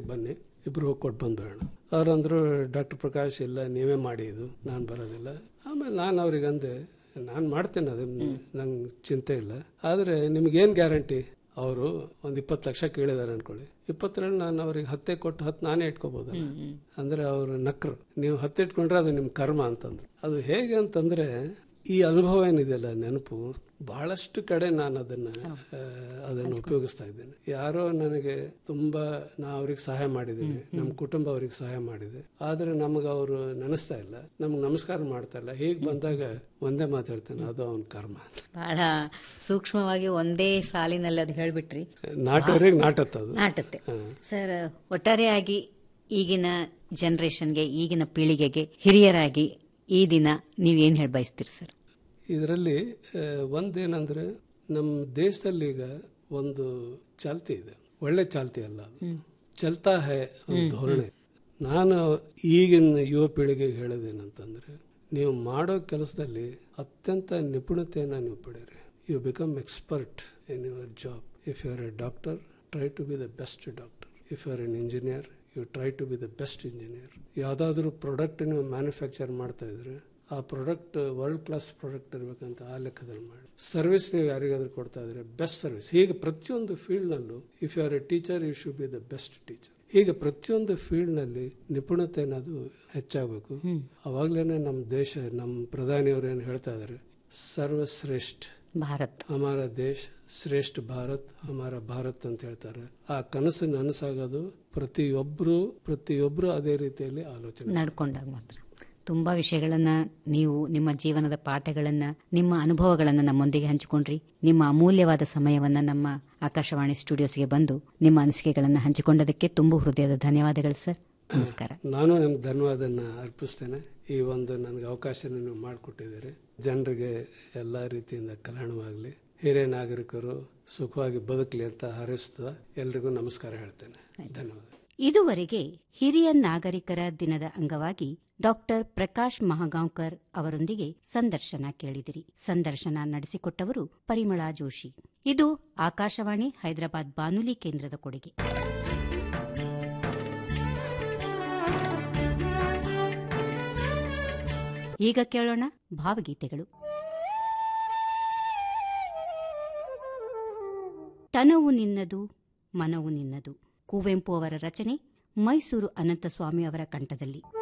ಬನ್ನಿ ಇಬ್ರು ಹೋಗಿ ಕೊಟ್ಟು ಬಂದ್ಬಿಡೋಣ ಅವ್ರಂದ್ರು ಡಾಕ್ಟರ್ ಪ್ರಕಾಶ್ ಇಲ್ಲ ನೀವೇ ಮಾಡಿ ಇದು ನಾನು ಬರೋದಿಲ್ಲ ಆಮೇಲೆ ನಾನು ಅವ್ರಿಗೆ ಅಂದೆ ನಾನು ಮಾಡ್ತೇನೆ ಅದು ನಂಗೆ ಚಿಂತೆ ಇಲ್ಲ ಆದರೆ ನಿಮ್ಗೇನು ಗ್ಯಾರಂಟಿ ಅವರು ಒಂದು ಇಪ್ಪತ್ತು ಲಕ್ಷ ಕೇಳಿದಾರೆ ಅನ್ಕೊಳ್ಳಿ ಇಪ್ಪತ್ತರಲ್ಲಿ ನಾನು ಅವ್ರಿಗೆ ಹತ್ತೆ ಕೊಟ್ಟು ಹತ್ತು ನಾನೇ ಇಟ್ಕೋಬೋದಲ್ಲ ಅಂದ್ರೆ ಅವರು ನಕ್ರು ನೀವು ಹತ್ತು ಇಟ್ಕೊಂಡ್ರೆ ಅದು ನಿಮ್ಮ ಕರ್ಮ ಅಂತಂದ್ರು ಅದು ಹೇಗೆ ಅಂತಂದ್ರೆ ಈ ಅನುಭವ ಏನಿದೆಯಲ್ಲ ನೆನಪು ಬಹಳಷ್ಟು ಕಡೆ ನಾನು ಅದನ್ನ ಆ, ಅದನ್ನು ಉಪಯೋಗಿಸ್ತಾ ಇದ್ದೇನೆ ಯಾರೋ ನನಗೆ ತುಂಬಾ ನಾ ಅವ್ರಿಗೆ ಸಹಾಯ ಮಾಡಿದ್ದೀನಿ ನಮ್ಮ ಕುಟುಂಬ ಅವ್ರಿಗೆ ಸಹಾಯ ಮಾಡಿದೆ ಆದ್ರೆ ನಮಗೆ ಅವರು ನೆನೆಸ್ತಾ ಇಲ್ಲ ನಮ್ಗೆ ನಮಸ್ಕಾರ ಮಾಡ್ತಾ ಇಲ್ಲ ಹೀಗೆ ಬಂದಾಗ ಒಂದೇ ಮಾತಾಡ್ತೇನೆ ಅದು ಅವನ ಕರ್ಮ ಅಂತ ಬಹಳ ಸೂಕ್ಷ್ಮವಾಗಿ ಒಂದೇ ಸಾಲಿನಲ್ಲಿ ಅದು ಹೇಳ್ಬಿಟ್ರಿ ನಾಟೋರಿಗೆ ನಾಟತ್ತದು ನಾಟುತ್ತೆ ಸರ್ ಒಟ್ಟಾರೆಯಾಗಿ ಈಗಿನ ಜನರೇಷನ್ಗೆ ಈಗಿನ ಪೀಳಿಗೆಗೆ ಹಿರಿಯರಾಗಿ ಈ ದಿನ ನೀವೇನ್ ಹೇಳಿ ಬಯಸ್ತೀರಿ ಸರ್ ಇದರಲ್ಲಿ ಒಂದೇನಂದ್ರೆ ನಮ್ಮ ದೇಶದಲ್ಲಿ ಈಗ ಒಂದು ಚಾಲ್ತಿ ಇದೆ ಒಳ್ಳೆ ಚಾಲ್ತಿ ಅಲ್ಲ ಅದು. ಚಲ್ತಾ ಹೇ ಒಂದು ಧೋರಣೆ ನಾನು ಈಗಿನ ಯುವ ಪೀಳಿಗೆಗೆ ಹೇಳೋದೇನಂತಂದ್ರೆ ನೀವು ಮಾಡೋ ಕೆಲಸದಲ್ಲಿ ಅತ್ಯಂತ ನಿಪುಣತೆಯನ್ನು ನೀವು ಪಡೆಯಿರಿ you become expert in your job if you are a doctor try to be the best doctor if you are an engineer you try to be the best engineer ಯಾವುದಾದ್ರೂ ಪ್ರಾಡಕ್ಟ್ ನೀವು ಮ್ಯಾನುಫ್ಯಾಕ್ಚರ್ ಮಾಡ್ತಾ ಇದ್ರೆ ಆ product world class product ಇರಬೇಕಂತ ಆ ಲೆಕ್ಕದಲ್ಲಿ ಮಾಡಿ service ನೀವು ಯಾರಿಗಾದ್ರೂ ಕೊಡ್ತಾ ಇದ್ರೆ ಬೆಸ್ಟ್ ಸರ್ವಿಸ್ ಹೀಗೆ ಪ್ರತಿಯೊಂದು ಫೀಲ್ಡ್ನಲ್ಲೂ if you are a teacher you should be the best teacher ಹೀಗೆ ಪ್ರತಿಯೊಂದು ಫೀಲ್ಡ್ನಲ್ಲಿ ನಿಪುಣತೆ ಅನ್ನೋದು ಹೆಚ್ಚಾಗಬೇಕು ಅವಾಗ್ಲೇನೆ ನಮ್ಮ ದೇಶ ನಮ್ಮ ಪ್ರಧಾನಿಯವರು ಏನು ಹೇಳ್ತಾ ಇದ್ದಾರೆ ಸರ್ವಶ್ರೇಷ್ಠ ಭಾರತ್ ಹಮಾರ ದೇಶ್ ಶ್ರೇಷ್ಠ ಭಾರತ್ ಹಮಾರ ಭಾರತ್ ಅಂತ ಹೇಳ್ತಾರೆ ಆ ಕನಸು ನನಸಾಗೋದು ಪ್ರತಿಯೊಬ್ಬರು ಪ್ರತಿಯೊಬ್ಬರು ಅದೇ ರೀತಿಯಲ್ಲಿ ಆಲೋಚನೆ ನಡ್ಕೊಂಡಾಗ ಮಾತ್ರ ತುಂಬಾ ವಿಷಯಗಳನ್ನ ನೀವು ನಿಮ್ಮ ಜೀವನದ ಪಾಠಗಳನ್ನ ನಿಮ್ಮ ಅನುಭವಗಳನ್ನ ನಮ್ಮೊಂದಿಗೆ ಹಂಚಿಕೊಂಡ್ರಿ ನಿಮ್ಮ ಅಮೂಲ್ಯವಾದ ಸಮಯವನ್ನ ನಮ್ಮ ಆಕಾಶವಾಣಿ ಸ್ಟುಡಿಯೋಸ್ಗೆ ಬಂದು ನಿಮ್ಮ ಅನಿಸಿಕೆಗಳನ್ನ ಹಂಚಿಕೊಂಡದಕ್ಕೆ ತುಂಬು ಹೃದಯದ ಧನ್ಯವಾದಗಳು ಸರ್ ನಮಸ್ಕಾರ ನಾನು ನಿಮ್ಗೆ ಧನ್ಯವಾದನ ಅರ್ಪಿಸ್ತೇನೆ ಈ ಒಂದು ನನಗೆ ಅವಕಾಶ ನೀವು ಮಾಡಿಕೊಟ್ಟಿದ್ದೀರಿ ಜನರಿಗೆ ಎಲ್ಲ ರೀತಿಯಿಂದ ಕಲ್ಯಾಣವಾಗಲಿ ಹಿರಿಯ ನಾಗರಿಕರು ಸುಖವಾಗಿ ಬದುಕಲಿ ಅಂತ ಹಾರೈಸ್ತಾ ಎಲ್ರಿಗೂ ನಮಸ್ಕಾರ ಹೇಳ್ತೇನೆ ಧನ್ಯವಾದ ಇದುವರೆಗೆ ಹಿರಿಯ ನಾಗರಿಕರ ದಿನದ ಅಂಗವಾಗಿ ಡಾಕ್ಟರ್ ಪ್ರಕಾಶ್ ಮಹಗಾಂವ್ಕರ್ ಅವರೊಂದಿಗೆ ಸಂದರ್ಶನ ಕೇಳಿದಿರಿ ಸಂದರ್ಶನ ನಡೆಸಿಕೊಟ್ಟವರು ಪರಿಮಳಾ ಜೋಶಿ ಇದು ಆಕಾಶವಾಣಿ ಹೈದರಾಬಾದ್ ಬಾನುಲಿ ಕೇಂದ್ರದ ಕೊಡುಗೆ ಈಗ ಕೇಳೋಣ ಭಾವಗೀತೆಗಳು ತನವು ನಿನ್ನದು ಮನವು ನಿನ್ನದು ಕುವೆಂಪು ಅವರ ರಚನೆ ಮೈಸೂರು ಅನಂತಸ್ವಾಮಿ ಅವರ ಕಂಠದಲ್ಲಿ